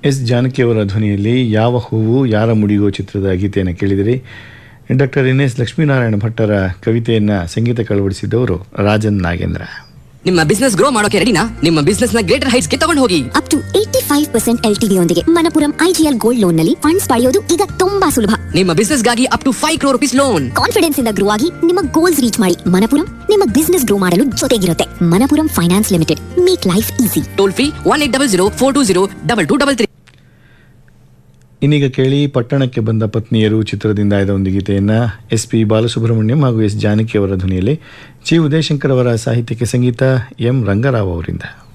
S ಜಾನಕಿಯವರ ಧ್ವನಿಯಲ್ಲಿ ಯಾವ ಹೂವು ಯಾರ ಮುಡಿಗೋ ಚಿತ್ರದ ಗೀತೆಯನ್ನು ಕೇಳಿದಿರಿ ಡಾಕ್ಟರ್ ಎನ್ ಎಸ್ ಲಕ್ಷ್ಮೀನಾರಾಯಣ ಭಟ್ಟರ ಕವಿತೆಯನ್ನು ಸಂಗೀತ ಕಳವಡಿಸಿದ್ದವರು ರಾಜನ್ ನಾಗೇಂದ್ರ ನಿಮ್ಮ ಬಿಸ್ನೆಸ್ ಗ್ರೋ ಮಾಡೋಕೆ ರೆಡಿನಾ ನಿಮ್ಮ ಬಿಸ್ನೆಸ್ ನ ಗ್ರೇಟರ್ ಹೈಟ್ಸ್ ಗೆ ತಗೊಂಡು ಹೋಗಿ up to eighty five percent L T ಯೊಂದಿಗೆ ಮನಪುರಂ ಐಜಿಎಲ್ ಗೋಲ್ಡ್ ಲೋನ್ ನಲ್ಲಿ ಫಂಡ್ಸ್ ಪಡೆಯೋದು ಈಗ ತುಂಬಾ ಸುಲಭ ನಿಮ್ಮ ಬಿಸ್ನೆಸ್ ಗಾಗಿ up to five crore rupees loan confidence ಇಂದ ಗ್ರೋ ಆಗಿ ನಿಮ್ಮ ಗೋಲ್ಸ್ ರೀಚ್ ಮಾಡಿ ಮನಪುರಂ ನಿಮ್ಮ ಬಿಸ್ನೆಸ್ ಗ್ರೋ ಮಾಡಲು ಜೊತೆಗಿರುತ್ತೆ Manappuram finance limited make life easy toll free one eight double zero four two zero double two double three ಇನ್ನೀಗ ಕೇಳಿ ಪಟ್ಟಣಕ್ಕೆ ಬಂದ ಪತ್ನಿಯರು ಚಿತ್ರದಿಂದ ಆಯ್ದ ಒಂದು ಗೀತೆಯನ್ನು ಎಸ್ ಪಿ ಬಾಲಸುಬ್ರಹ್ಮಣ್ಯಂ ಹಾಗೂ ಎಸ್ ಜಾನಕಿ ಅವರ ಧ್ವನಿಯಲ್ಲಿ ಚಿ ಉದಯಶಂಕರ್ ಅವರ ಸಾಹಿತ್ಯಕ್ಕೆ ಸಂಗೀತ ಎಂ ರಂಗರಾವ್ ಅವರಿಂದ